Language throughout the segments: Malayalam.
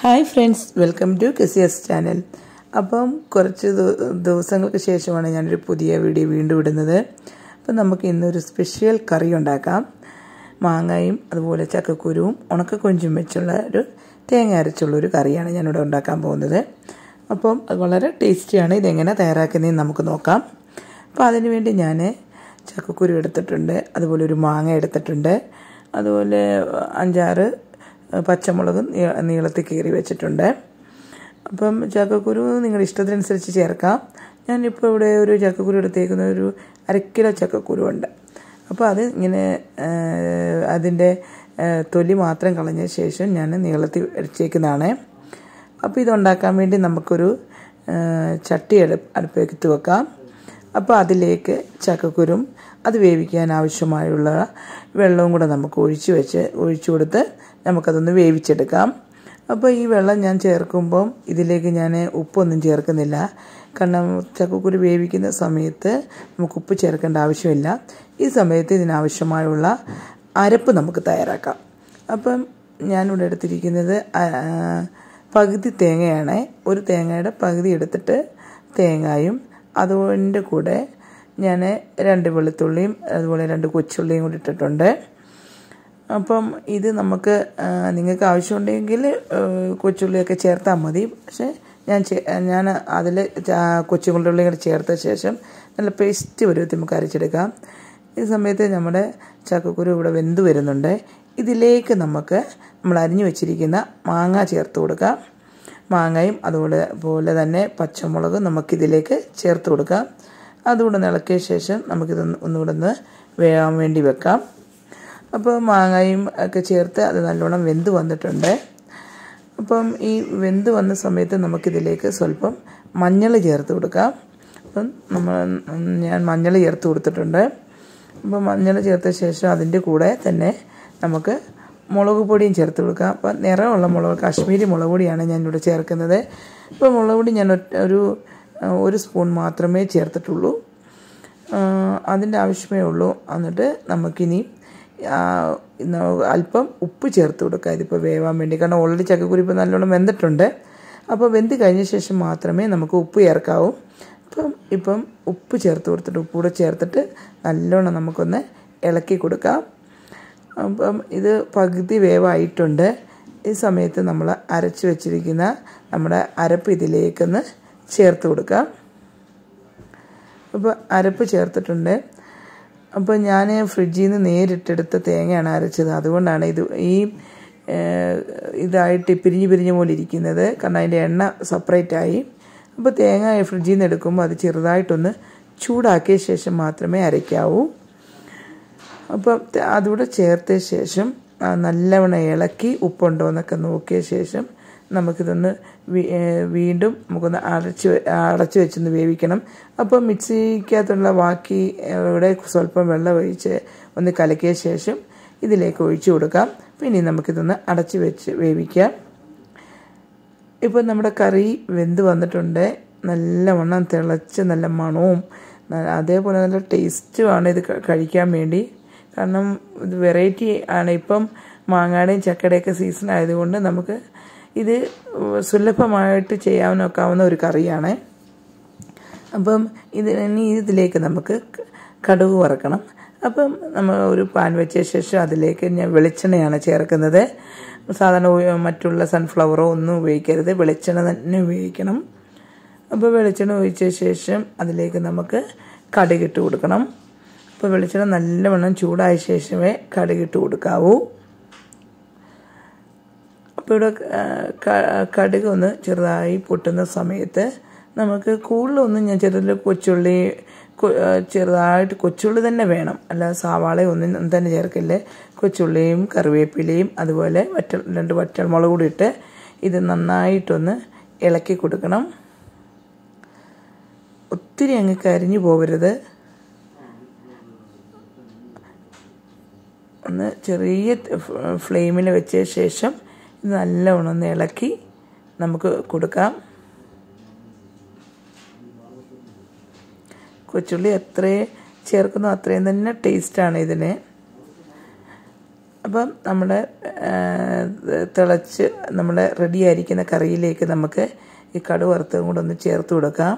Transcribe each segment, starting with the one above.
ഹായ് ഫ്രണ്ട്സ് വെൽക്കം ടു കെസിയസ് ചാനൽ അപ്പം കുറച്ച് ദി- ദിവസങ്ങൾക്ക് ശേഷമാണ് ഞാനൊരു പുതിയ വീഡിയോ വീണ്ടും ഇടുന്നത് അപ്പം നമുക്ക് ഇന്നൊരു സ്പെഷ്യൽ കറി ഉണ്ടാക്കാം മാങ്ങയും അതുപോലെ ചക്കക്കുരുവും ഉണക്കക്കൊഞ്ചും വെച്ചുള്ള ഒരു തേങ്ങ അരച്ചുള്ള ഒരു കറിയാണ് ഞാനിവിടെ ഉണ്ടാക്കാൻ പോകുന്നത് അപ്പം അത് വളരെ ടേസ്റ്റിയാണ് ഇതെങ്ങനെ തയ്യാറാക്കുന്നതെന്ന് നമുക്ക് നോക്കാം അപ്പോൾ അതിന് വേണ്ടി ഞാൻ ചക്കക്കുരു എടുത്തിട്ടുണ്ട് അതുപോലെ ഒരു മാങ്ങ എടുത്തിട്ടുണ്ട് അതുപോലെ അഞ്ചാറ് പച്ചമുളക് നീ- നീളത്തിൽ കീറി വെച്ചിട്ടുണ്ട് അപ്പം ചക്കക്കുരു നിങ്ങളുടെ ഇഷ്ടത്തിനനുസരിച്ച് ചേർക്കാം ഞാനിപ്പോൾ ഇവിടെ ഒരു ചക്കക്കുരു എടുത്തേക്കുന്ന ഒരു അര കിലോ ചക്കക്കുരു ഉണ്ട് അപ്പോൾ അത് ഇങ്ങനെ അതിൻ്റെ തൊലി മാത്രം കളഞ്ഞ ശേഷം ഞാൻ നീളത്തിൽ വെച്ചേക്കുന്നതാണ് അപ്പോൾ ഇതുണ്ടാക്കാൻ വേണ്ടി നമുക്കൊരു ആ, ചട്ടി അടു അടുപ്പേക്ക് വെക്കാം അപ്പോൾ അതിലേക്ക് ചക്കക്കുരും അത് വേവിക്കാൻ ആവശ്യമായുള്ള വെള്ളവും കൂടെ നമുക്ക് ഒഴിച്ച് വെച്ച് ഒഴിച്ചു കൊടുത്ത് നമുക്കതൊന്ന് വേവിച്ചെടുക്കാം അപ്പോൾ ഈ വെള്ളം ഞാൻ ചേർക്കുമ്പം ഇതിലേക്ക് ഞാൻ ഉപ്പൊന്നും ചേർക്കുന്നില്ല കാരണം ചക്കക്കുരു വേവിക്കുന്ന സമയത്ത് നമുക്ക് ഉപ്പ് ചേർക്കേണ്ട ആവശ്യമില്ല ഈ സമയത്ത് ഇതിനാവശ്യമായുള്ള അരപ്പ് നമുക്ക് തയ്യാറാക്കാം അപ്പം ഞാനിവിടെ എടുത്തിരിക്കുന്നത് ആ, പകുതി തേങ്ങയാണ് ഒരു തേങ്ങയുടെ പകുതി എടുത്തിട്ട് തേങ്ങയും അതിൻ്റെ കൂടെ ഞാൻ രണ്ട് വെളുത്തുള്ളിയും അതുപോലെ രണ്ട് കൊച്ചുള്ളിയും കൂടി ഇട്ടിട്ടുണ്ട് അപ്പം ഇത് നമുക്ക് ആ, നിങ്ങൾക്ക് ആവശ്യമുണ്ടെങ്കിൽ ആ, കൊച്ചുള്ളിയൊക്കെ ചേർത്താൽ മതി പക്ഷേ ഞാൻ ചേ- ഞാൻ അതിൽ കൊച്ചുള്ളിയും കൂടി ചേർത്ത ശേഷം നല്ല പേസ്റ്റ് പരുവത്തിൽ നമുക്ക് അരച്ചെടുക്കാം ഈ സമയത്ത് നമ്മുടെ ചക്കക്കുരു ഇവിടെ വെന്ത് വരുന്നുണ്ട് ഇതിലേക്ക് നമുക്ക് നമ്മൾ അരിഞ്ഞു വെച്ചിരിക്കുന്ന മാങ്ങ ചേർത്ത് കൊടുക്കാം മാങ്ങയും അതുപോലെ പോലെ തന്നെ പച്ചമുളകും നമുക്കിതിലേക്ക് ചേർത്ത് കൊടുക്കാം അതുകൂടെ ഇളക്കിയ ശേഷം നമുക്കിത് ഒന്നുകൂടെ ഒന്ന് വേകാൻ വേണ്ടി വെക്കാം അപ്പോൾ മാങ്ങയും ഒക്കെ ചേർത്ത് അത് നല്ലോണം വെന്ത് വന്നിട്ടുണ്ട് അപ്പം ഈ വെന്ത് വന്ന സമയത്ത് നമുക്കിതിലേക്ക് സ്വല്പം മഞ്ഞൾ ചേർത്ത് കൊടുക്കാം അപ്പം നമ്മൾ ഞാൻ മഞ്ഞൾ ചേർത്ത് കൊടുത്തിട്ടുണ്ട് അപ്പം മഞ്ഞൾ ചേർത്ത ശേഷം അതിൻ്റെ കൂടെ തന്നെ നമുക്ക് മുളക് പൊടിയും ചേർത്ത് കൊടുക്കാം അപ്പം നിറമുള്ള മുളക് കാശ്മീരി മുളക് പൊടിയാണ് ഞാൻ ഇവിടെ ചേർക്കുന്നത് ഇപ്പോൾ മുളക് പൊടി ഞാൻ ഒറ്റ- ഒരു ഒരു സ്പൂൺ മാത്രമേ ചേർത്തിട്ടുള്ളൂ ആ, അതിൻ്റെ ആവശ്യമേ ഉള്ളൂ എന്നിട്ട് നമുക്കിനി ആ, ഇന്ന് അല്പം ഉപ്പ് ചേർത്ത് കൊടുക്കുക ഇതിപ്പോൾ വേവാൻ വേണ്ടി കാരണം ഓൾറെഡി ചക്കക്കുരി ഇപ്പോൾ നല്ലോണം വെന്തിട്ടുണ്ട് അപ്പോൾ വെന്ത് കഴിഞ്ഞ ശേഷം മാത്രമേ നമുക്ക് ഉപ്പ് ചേർക്കാവൂ അപ്പം ഇപ്പം ഉപ്പ് ചേർത്ത് കൊടുത്തിട്ട് ഉപ്പ് കൂടെ ചേർത്തിട്ട് നല്ലോണം നമുക്കൊന്ന് ഇളക്കി കൊടുക്കാം അപ്പം ഇത് പകുതി വേവായിട്ടുണ്ട് ഈ സമയത്ത് നമ്മൾ അരച്ച് വെച്ചിരിക്കുന്ന നമ്മുടെ അരപ്പ് ഇതിലേക്കൊന്ന് ചേർത്ത് കൊടുക്കാം അപ്പോൾ അരപ്പ് ചേർത്തിട്ടുണ്ട് അപ്പോൾ ഞാൻ ഫ്രിഡ്ജിൽ നിന്ന് നേരിട്ടെടുത്ത തേങ്ങയാണ് അരച്ചത് അതുകൊണ്ടാണ് ഇത് ഈ ഏഹ്, ഇതായിട്ട് പിരിഞ്ഞ് പിരിഞ്ഞ് പോലെ ഇരിക്കുന്നത് കാരണം അതിൻ്റെ എണ്ണ സെപ്പറേറ്റ് ആയി അപ്പോൾ തേങ്ങ ഫ്രിഡ്ജിൽ നിന്ന് എടുക്കുമ്പോൾ അത് ചെറുതായിട്ടൊന്ന് ചൂടാക്കിയ ശേഷം മാത്രമേ അരയ്ക്കാവൂ അപ്പം ത- അതുകൂടെ ചേർത്ത ശേഷം ആ, നല്ലവണ്ണം ഇളക്കി ഉപ്പുണ്ടോ എന്നൊക്കെ നോക്കിയ ശേഷം നമുക്കിതൊന്ന് വീ- ഏ, വീണ്ടും നമുക്കൊന്ന് അടച്ച് വെ- അടച്ച് വെച്ചൊന്ന് വേവിക്കണം അപ്പം മിക്സിക്കകത്തുള്ള ബാക്കി ഏ, ഇവിടെ സ്വല്പം വെള്ളം ഒഴിച്ച് ഒന്ന് കലക്കിയ ശേഷം ഇതിലേക്ക് ഒഴിച്ചു കൊടുക്കാം പിന്നെ നമുക്കിതൊന്ന് അടച്ച് വെച്ച് വേവിക്കാം ഇപ്പം നമ്മുടെ കറി വെന്ത് വന്നിട്ടുണ്ട് നല്ലവണ്ണം തിളച്ച് നല്ല മണവും ന- അതേപോലെ നല്ല ടേസ്റ്റുമാണ് ഇത് ക- കഴിക്കാൻ വേണ്ടി കാരണം ഇത് വെറൈറ്റി ആണ് ഇപ്പം മാങ്ങയുടെയും ചക്കയുടെയൊക്കെ സീസൺ ആയതുകൊണ്ട് നമുക്ക് ഇത് സുലഭമായിട്ട് ചെയ്യാവുന്നൊക്കാവുന്ന ഒരു കറിയാണ് അപ്പം ഇത് ഇനി ഇതിലേക്ക് നമുക്ക് ക- കടുക് വറക്കണം അപ്പം നമ്മൾ ഒരു പാൻ വെച്ച ശേഷം അതിലേക്ക് ഞാൻ വെളിച്ചെണ്ണയാണ് ചേർക്കുന്നത് സാധാരണ ഉ- മറ്റുള്ള സൺഫ്ലവറോ ഒന്നും ഉപയോഗിക്കരുത് വെളിച്ചെണ്ണ തന്നെ ഉപയോഗിക്കണം അപ്പോൾ വെളിച്ചെണ്ണ ഒഴിച്ച ശേഷം അതിലേക്ക് നമുക്ക് കടുകിട്ട് കൊടുക്കണം അപ്പോൾ വെളിച്ചെണ്ണ നല്ലവണ്ണം ചൂടായ ശേഷമേ കടുകിട്ട് കൊടുക്കാവൂ അപ്പോൾ ഇവിടെ ആ, ക- കടുക് ഒന്ന് ചെറുതായി പൊട്ടുന്ന സമയത്ത് നമുക്ക് കൂടുതലൊന്നും ഞാൻ ചെറുതിൽ കൊച്ചുള്ളി കൊ- ആ, ചെറുതായിട്ട് കൊച്ചുള്ളി തന്നെ വേണം അല്ലാതെ സവാള ഒന്നും തന്നെ ചേർക്കില്ലേ കൊച്ചുള്ളിയും കറിവേപ്പിലയും അതുപോലെ വറ്റൽ രണ്ട് വറ്റൽമുളക് കൂടി ഇട്ട് ഇത് നന്നായിട്ടൊന്ന് ഇളക്കി കൊടുക്കണം ഒത്തിരി അങ്ങ് കരിഞ്ഞു പോകരുത് ഒന്ന് ചെറിയ ഫ്ലെയിമിൽ വെച്ച ശേഷം ഇത് നല്ലവണ്ണം ഒന്ന് ഇളക്കി നമുക്ക് കൊടുക്കാം കൊച്ചുള്ളി എത്ര ചേർക്കുന്നോ അത്രയും തന്നെ ടേസ്റ്റാണ് ഇതിന് അപ്പം നമ്മുടെ തിളച്ച് നമ്മുടെ റെഡിയായിരിക്കുന്ന കറിയിലേക്ക് നമുക്ക് ഈ കടു വറുത്തതും കൂടെ ഒന്ന് ചേർത്ത് കൊടുക്കാം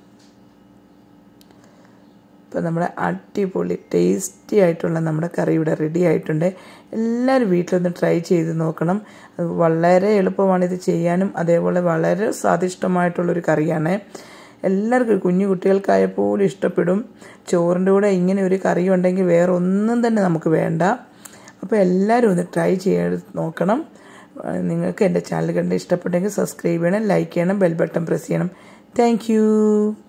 ഇപ്പോൾ നമ്മുടെ അടിപൊളി ടേസ്റ്റി ആയിട്ടുള്ള നമ്മുടെ കറി ഇവിടെ റെഡി ആയിട്ടുണ്ട് എല്ലാവരും വീട്ടിലൊന്ന് ട്രൈ ചെയ്ത് നോക്കണം അത് വളരെ എളുപ്പമാണ് ഇത് ചെയ്യാനും അതേപോലെ വളരെ സ്വാദിഷ്ടമായിട്ടുള്ളൊരു കറിയാണ് എല്ലാവർക്കും കുഞ്ഞു കുട്ടികൾക്കായ പോലും ഇഷ്ടപ്പെടും ചോറിൻ്റെ കൂടെ ഇങ്ങനെ ഒരു കറി ഉണ്ടെങ്കിൽ വേറെ ഒന്നും തന്നെ നമുക്ക് വേണ്ട അപ്പോൾ എല്ലാവരും ഒന്ന് ട്രൈ ചെയ്ത് നോക്കണം നിങ്ങൾക്ക് എൻ്റെ ചാനൽ കണ്ട് ഇഷ്ടപ്പെട്ടെങ്കിൽ സബ്സ്ക്രൈബ് ചെയ്യണം ലൈക്ക് ചെയ്യണം ബെൽ ബട്ടൺ പ്രസ് ചെയ്യണം താങ്ക്